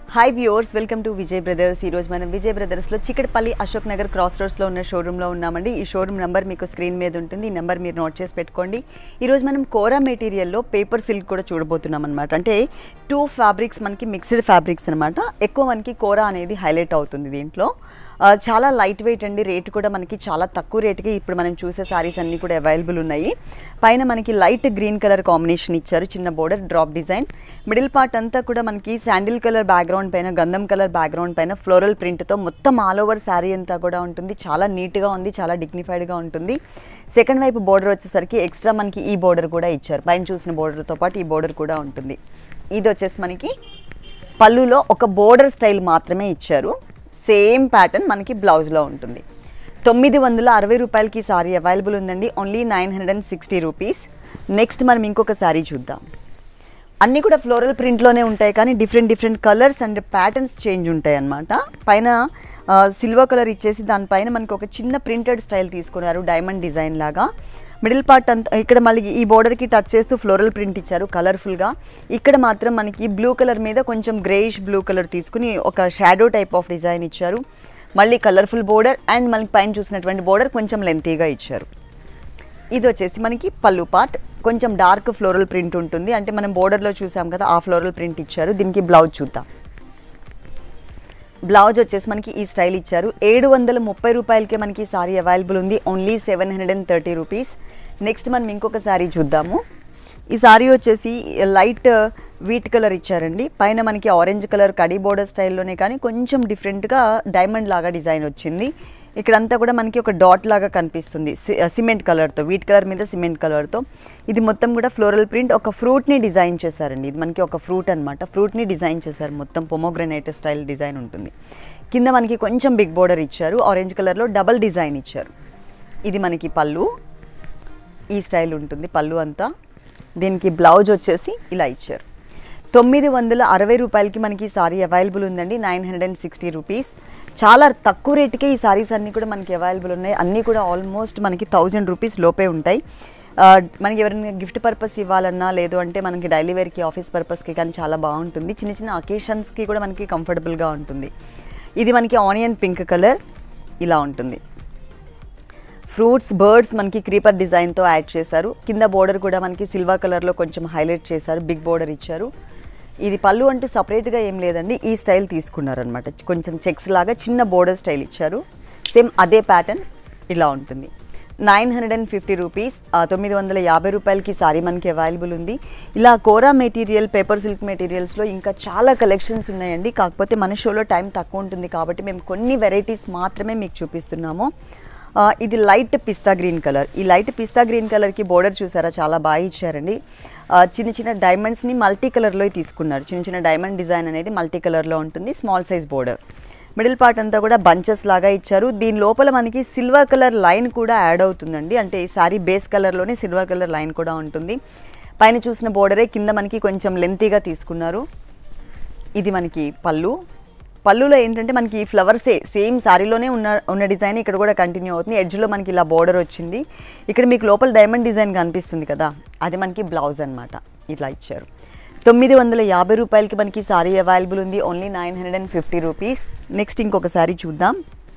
hi viewers welcome to Vijay brothers ఈరోజు మనం విజయ్ బ్రదర్స్లో చికటపల్లి అశోక్ నగర్ క్రాస్ రోడ్స్లో ఉన్న షోరూంలో ఉన్నామండి ఈ షోరూమ్ నెంబర్ మీకు స్క్రీన్ మీద ఉంటుంది ఈ నెంబర్ మీరు నోట్ చేసి పెట్టుకోండి ఈరోజు మనం కోరా మెటీరియల్లో పేపర్ సిల్క్ కూడా చూడబోతున్నాం అనమాట అంటే టూ ఫ్యాబ్రిక్స్ మనకి మిక్స్డ్ ఫ్యాబ్రిక్స్ అనమాట ఎక్కువ మనకి కోరా అనేది హైలైట్ అవుతుంది దీంట్లో ఆ, చాలా లైట్ వెయిట్ అండి రేట్ కూడా మనకి చాలా తక్కువ రేటుకి ఇప్పుడు మనం చూసే సారీస్ అన్నీ కూడా అవైలబుల్ ఉన్నాయి పైన మనకి లైట్ గ్రీన్ కలర్ కాంబినేషన్ ఇచ్చారు చిన్న border drop design middle part అంతా కూడా మనకి శాండిల్ కలర్ బ్యాక్గ్రౌండ్ పైన గంధం కలర్ బ్యాక్గ్రౌండ్ పైన ఫ్లోరల్ ప్రింట్తో మొత్తం ఆల్ ఓవర్ శారీ అంతా కూడా ఉంటుంది చాలా నీట్గా ఉంది చాలా డిగ్నిఫైడ్గా ఉంటుంది సెకండ్ వైపు బోర్డర్ వచ్చేసరికి ఎక్స్ట్రా మనకి ఈ బోర్డర్ కూడా ఇచ్చారు పైన చూసిన బోర్డర్తో పాటు ఈ బోర్డర్ కూడా ఉంటుంది ఇది వచ్చేసి మనకి పళ్ళులో ఒక బోర్డర్ స్టైల్ మాత్రమే ఇచ్చారు సేమ్ ప్యాటర్న్ మనకి బ్లౌజ్లో ఉంటుంది తొమ్మిది వందల అరవై రూపాయలకి సారీ అవైలబుల్ ఉందండి only nine hundred and sixty rupees next మనం ఇంకొక సారీ చూద్దాం అన్నీ కూడా ఫ్లోరల్ ప్రింట్లోనే ఉంటాయి కానీ different different colours and patterns change ఉంటాయి అన్నమాట పైన సిల్వర్ కలర్ ఇచ్చేసి దానిపైన మనకి ఒక చిన్న ప్రింటెడ్ స్టైల్ తీసుకున్నారు డైమండ్ డిజైన్ లాగా మిడిల్ పార్ట్ అంతా ఇక్కడ మళ్ళీ ఈ బోర్డర్కి టచ్ చేస్తూ ఫ్లోరల్ ప్రింట్ ఇచ్చారు కలర్ఫుల్గా ఇక్కడ మాత్రం మనకి బ్లూ కలర్ మీద కొంచెం గ్రేయిష్ బ్లూ కలర్ తీసుకుని ఒక షాడో టైప్ ఆఫ్ డిజైన్ ఇచ్చారు మళ్ళీ కలర్ఫుల్ బోర్డర్ అండ్ మనకి పైన చూసినటువంటి బోర్డర్ కొంచెం లెంతీగా ఇచ్చారు ఇది వచ్చేసి మనకి పళ్ళు పార్ట్ కొంచెం డార్క్ ఫ్లోరల్ ప్రింట్ ఉంటుంది అంటే మనం బోర్డర్లో చూసాం కదా ఆ ఫ్లోరల్ ప్రింట్ ఇచ్చారు దీనికి బ్లౌజ్ చూద్దాం బ్లౌజ్ వచ్చేసి మనకి ఈ స్టైల్ ఇచ్చారు ఏడు వందల ముప్పై రూపాయలకే మనకి సారీ అవైలబుల్ ఉంది only seven hundred and thirty rupees next మనం ఇంకొక సారీ చూద్దాము ఈ సారీ వచ్చేసి లైట్ వీట్ కలర్ ఇచ్చారండి పైన మనకి ఆరెంజ్ కలర్ కడీ బోర్డర్ స్టైల్లోనే కానీ కొంచెం డిఫరెంట్గా డైమండ్ లాగా డిజైన్ వచ్చింది ఇక్కడంతా కూడా మనకి ఒక డాట్ లాగా కనిపిస్తుంది సి- సిమెంట్ కలర్తో వీట్ కలర్ మీద సిమెంట్ కలర్తో ఇది మొత్తం కూడా ఫ్లోరల్ ప్రింట్ ఒక ఫ్రూట్ని డిజైన్ చేశారండి ఇది మనకి ఒక ఫ్రూట్ అనమాట ఫ్రూట్ని డిజైన్ చేశారు మొత్తం పొమోగ్రనేట్ స్టైల్ డిజైన్ ఉంటుంది కింద మనకి కొంచెం బిగ్ బోర్డర్ ఇచ్చారు ఆరెంజ్ కలర్లో డబల్ డిజైన్ ఇచ్చారు ఇది మనకి పళ్ళు ఈ స్టైల్ ఉంటుంది పళ్ళు అంతా దీనికి బ్లౌజ్ వచ్చేసి ఇలా ఇచ్చారు తొమ్మిది వందల అరవై రూపాయలకి మనకి ఈ సారీ అవైలబుల్ ఉందండి nine hundred and sixty rupees చాలా తక్కువ రేటుకే ఈ సారీస్ అన్నీ కూడా మనకి అవైలబుల్ ఉన్నాయి అన్నీ కూడా ఆల్మోస్ట్ మనకి థౌజండ్ రూపీస్ లోపే ఉంటాయి ఆ, మనకి ఎవరైనా గిఫ్ట్ పర్పస్ ఇవ్వాలన్నా లేదు అంటే మనకి డైలీ వేర్కి ఆఫీస్ పర్పస్కి కానీ చాలా బాగుంటుంది చిన్న చిన్న అకేషన్స్కి కూడా మనకి కంఫర్టబుల్గా ఉంటుంది ఇది మనకి ఆనియన్ పింక్ కలర్ ఇలా ఉంటుంది ఫ్రూట్స్ బర్డ్స్ మనకి క్రీపర్ డిజైన్తో యాడ్ చేశారు కింద బోర్డర్ కూడా మనకి సిల్వర్ కలర్లో కొంచెం హైలైట్ చేశారు బిగ్ బోర్డర్ ఇచ్చారు ఇది పళ్ళు అంటూ సపరేట్గా ఏం లేదండి ఈ స్టైల్ తీసుకున్నారనమాట కొంచెం చెక్స్ లాగా చిన్న బోర్డర్ స్టైల్ ఇచ్చారు సేమ్ అదే ప్యాటర్న్ ఇలా ఉంటుంది nine hundred and fifty rupees తొమ్మిది వందల యాభై రూపాయలకి సారీ మనకి అవైలబుల్ ఉంది ఇలా కోరా మెటీరియల్ పేపర్ సిల్క్ మెటీరియల్స్లో ఇంకా చాలా కలెక్షన్స్ ఉన్నాయండి కాకపోతే మన షోలో టైం తక్కువ ఉంటుంది కాబట్టి మేము కొన్ని వెరైటీస్ మాత్రమే మీకు చూపిస్తున్నాము ఆ, ఇది లైట్ పిస్తా గ్రీన్ కలర్ ఈ లైట్ పిస్తా గ్రీన్ కలర్కి బోర్డర్ చూసారా చాలా బాగా ఇచ్చారండి ఆ, చిన్న చిన్న డైమండ్స్ని మల్టీ కలర్లో తీసుకున్నారు చిన్న చిన్న డైమండ్ డిజైన్ అనేది మల్టీ కలర్లో ఉంటుంది small size border middle part అంతా కూడా బంచెస్ లాగా ఇచ్చారు దీని లోపల మనకి సిల్వర్ కలర్ లైన్ కూడా యాడ్ అవుతుందండి అంటే ఈ సారీ బేస్ కలర్లోనే సిల్వర్ కలర్ లైన్ కూడా ఉంటుంది పైన చూసిన బోర్డరే కింద మనకి కొంచెం లెంతీగా తీసుకున్నారు ఇది మనకి పళ్ళు పళ్ళులో ఏంటంటే మనకి ఈ ఫ్లవర్సే సేమ్ సారీలోనే ఉన్న ఉన్న డిజైన్ ఇక్కడ కూడా కంటిన్యూ అవుతుంది ఎడ్జ్లో మనకి ఇలా బోర్డర్ వచ్చింది ఇక్కడ మీకు లోపల డైమండ్ డిజైన్ కనిపిస్తుంది కదా అది మనకి బ్లౌజ్ అన్నమాట ఇట్లా ఇచ్చారు తొమ్మిది వందల యాభై రూపాయలకి మనకి సారీ అవైలబుల్ ఉంది only nine hundred and fifty rupees next ఇంకొక సారీ చూద్దాం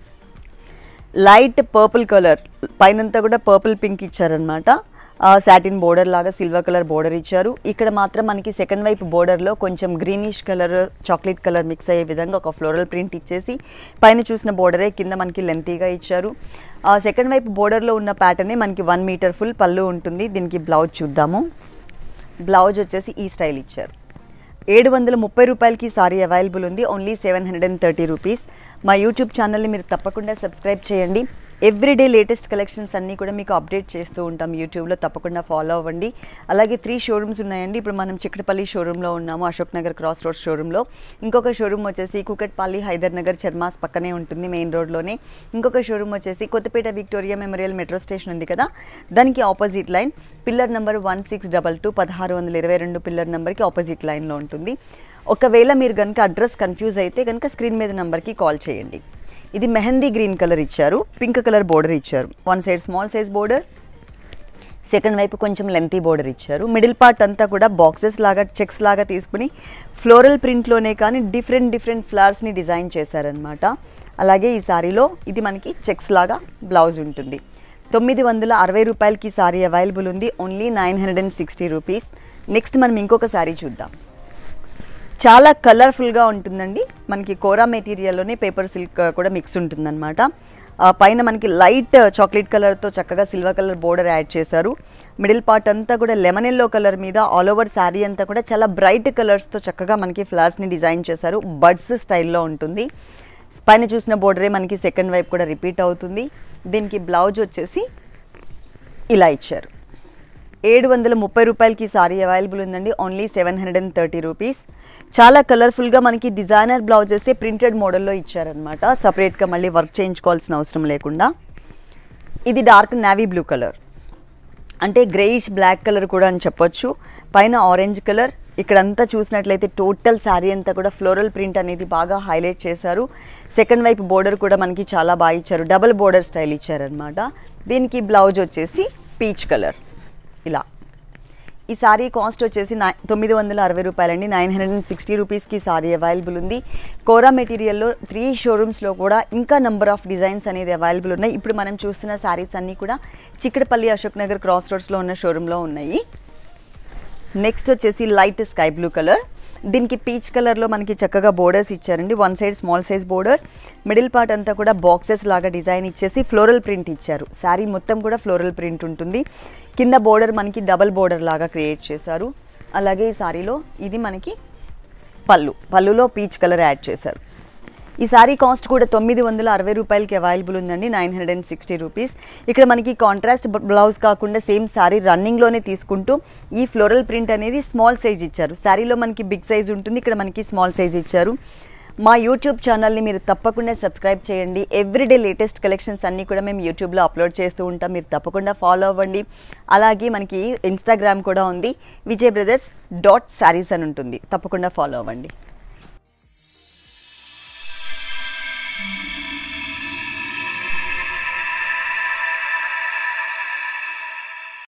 లైట్ పర్పుల్ కలర్ పైనంతా కూడా పర్పుల్ పింక్ ఇచ్చారనమాట సాటిన్ బోర్డర్ లాగా సిల్వర్ కలర్ బోర్డర్ ఇచ్చారు ఇక్కడ మాత్రం మనకి సెకండ్ వైపు బోర్డర్లో కొంచెం greenish colour chocolate colour mix అయ్యే విధంగా ఒక ఫ్లోరల్ ప్రింట్ ఇచ్చేసి పైన చూసిన బోర్డరే కింద మనకి లెంతీగా ఇచ్చారు సెకండ్ వైపు బోర్డర్లో ఉన్న ప్యాటర్నే మనకి వన్ మీటర్ ఫుల్ పళ్ళు ఉంటుంది దీనికి బ్లౌజ్ చూద్దాము బ్లౌజ్ వచ్చేసి ఈ స్టైల్ ఇచ్చారు ఏడు వందల ముప్పై రూపాయలకి సారీ అవైలబుల్ ఉంది only seven hundred and thirty rupees మా యూట్యూబ్ ఛానల్ని మీరు తప్పకుండా సబ్స్క్రైబ్ చేయండి ఎవ్రీడే లేటెస్ట్ కలెక్షన్స్ అన్నీ కూడా మీకు అప్డేట్ చేస్తూ ఉంటాం యూట్యూబ్లో తప్పకుండా ఫాలో అవ్వండి అలాగే త్రీ షోరూమ్స్ ఉన్నాయండి ఇప్పుడు మనం చిక్కటపల్లి షోరూంలో ఉన్నాము అశోక్ నగర్ క్రాస్ రోడ్ షోరూంలో ఇంకొక షోరూమ్ వచ్చేసి కుకట్పల్లి హైదర్ నగర్ చర్మాస్ పక్కనే ఉంటుంది మెయిన్ రోడ్లోనే ఇంకొక షోరూమ్ వచ్చేసి Kothapet Victoria memorial metro station ఉంది కదా దానికి opposite line pillar number one six double two పదహారు వందల ఇరవై రెండు పిల్లర్ నెంబర్కి ఆపోజిట్ లైన్లో ఉంటుంది ఒకవేళ మీరు కనుక అడ్రస్ కన్ఫ్యూజ్ అయితే కనుక స్క్రీన్ మీద నెంబర్కి కాల్ చేయండి ఇది మెహందీ గ్రీన్ కలర్ ఇచ్చారు పింక్ కలర్ బోర్డర్ ఇచ్చారు one side small size border second వైపు కొంచెం లెంతీ బోర్డర్ ఇచ్చారు మిడిల్ పార్ట్ అంతా కూడా బాక్సెస్ లాగా చెక్స్ లాగా తీసుకుని ఫ్లోరల్ ప్రింట్లోనే కానీ డిఫరెంట్ డిఫరెంట్ ఫ్లవర్స్ని డిజైన్ చేశారనమాట అలాగే ఈ సారీలో ఇది మనకి చెక్స్ లాగా బ్లౌజ్ ఉంటుంది తొమ్మిది వందల అరవై రూపాయలకి ఈ సారీ అవైలబుల్ ఉంది only nine hundred and sixty rupees next మనం ఇంకొక సారీ చూద్దాం చాలా కలర్ఫుల్గా ఉంటుందండి మనకి కోరా మెటీరియల్లోనే పేపర్ సిల్క్ కూడా మిక్స్ ఉంటుందన్నమాట ఆ పైన మనకి లైట్ చాక్లెట్ కలర్తో చక్కగా సిల్వర్ కలర్ బోర్డర్ యాడ్ చేశారు మిడిల్ పార్ట్ అంతా కూడా లెమన్ ఎల్లో కలర్ మీద ఆల్ ఓవర్ శారీ అంతా కూడా చాలా బ్రైట్ కలర్స్తో చక్కగా మనకి ఫ్లవర్స్ని డిజైన్ చేశారు బడ్స్ స్టైల్లో ఉంటుంది పైన చూసిన బోర్డరే మనకి సెకండ్ వైపు కూడా రిపీట్ అవుతుంది దీనికి బ్లౌజ్ వచ్చేసి ఇలా ఇచ్చారు ఏడు వందల ముప్పై రూపాయలకి సారీ అవైలబుల్ ఉందండి only seven hundred and thirty rupees చాలా కలర్ఫుల్గా మనకి డిజైనర్ బ్లౌజ్ వేస్తే ప్రింటెడ్ మోడల్లో ఇచ్చారనమాట సపరేట్గా మళ్ళీ వర్క్ చేయించుకోవాల్సిన అవసరం లేకుండా ఇది డార్క్ నావీ బ్లూ కలర్ అంటే గ్రేయిష్ బ్లాక్ కలర్ కూడా అని చెప్పొచ్చు పైన ఆరెంజ్ కలర్ ఇక్కడంతా చూసినట్లయితే టోటల్ శారీ అంతా కూడా ఫ్లోరల్ ప్రింట్ అనేది బాగా హైలైట్ చేశారు సెకండ్ వైపు బోర్డర్ కూడా మనకి చాలా బాగా ఇచ్చారు డబుల్ బోర్డర్ స్టైల్ ఇచ్చారనమాట దీనికి బ్లౌజ్ వచ్చేసి పీచ్ కలర్ ఇలా ఈ సారీ కాస్ట్ వచ్చేసి నై తొమ్మిది వందల అరవై రూపాయలండి నైన్ హండ్రెడ్ అండ్ సిక్స్టీ రూపీస్కి సారీ అవైలబుల్ ఉంది కోరా మెటీరియల్లో త్రీ షోరూమ్స్లో కూడా ఇంకా నెంబర్ ఆఫ్ డిజైన్స్ అనేది అవైలబుల్ ఉన్నాయి ఇప్పుడు మనం చూస్తున్న సారీస్ అన్నీ కూడా చిక్కడపల్లి అశోక్ నగర్ క్రాస్ రోడ్స్లో ఉన్న షోరూంలో ఉన్నాయి నెక్స్ట్ వచ్చేసి లైట్ స్కై బ్లూ కలర్ దీనికి పీచ్ కలర్లో మనకి చక్కగా బోర్డర్స్ ఇచ్చారండి one side small size border middle part అంతా కూడా బాక్సెస్ లాగా డిజైన్ ఇచ్చేసి ఫ్లోరల్ ప్రింట్ ఇచ్చారు శారీ మొత్తం కూడా ఫ్లోరల్ ప్రింట్ ఉంటుంది కింద బోర్డర్ మనకి డబల్ బోర్డర్ లాగా క్రియేట్ చేశారు అలాగే ఈ సారీలో ఇది మనకి పళ్ళు పళ్ళులో పీచ్ కలర్ యాడ్ చేశారు ఈ సారీ కాస్ట్ కూడా తొమ్మిది వందల అరవై రూపాయలకి అవైలబుల్ ఉందండి nine hundred and sixty rupees ఇక్కడ మనకి కాంట్రాస్ట్ బ్లౌజ్ కాకుండా సేమ్ సారీ రన్నింగ్లోనే తీసుకుంటూ ఈ ఫ్లోరల్ ప్రింట్ అనేది స్మాల్ సైజ్ ఇచ్చారు శారీలో మనకి బిగ్ సైజ్ ఉంటుంది ఇక్కడ మనకి స్మాల్ సైజ్ ఇచ్చారు మా యూట్యూబ్ ఛానల్ని మీరు తప్పకుండా సబ్స్క్రైబ్ చేయండి ఎవ్రీడే లేటెస్ట్ కలెక్షన్స్ అన్నీ కూడా మేము యూట్యూబ్లో అప్లోడ్ చేస్తూ ఉంటాం మీరు తప్పకుండా ఫాలో అవ్వండి అలాగే మనకి ఇన్స్టాగ్రామ్ కూడా ఉంది విజయ్ బ్రదర్స్ డాట్ శారీస్ అని ఉంటుంది తప్పకుండా ఫాలో అవ్వండి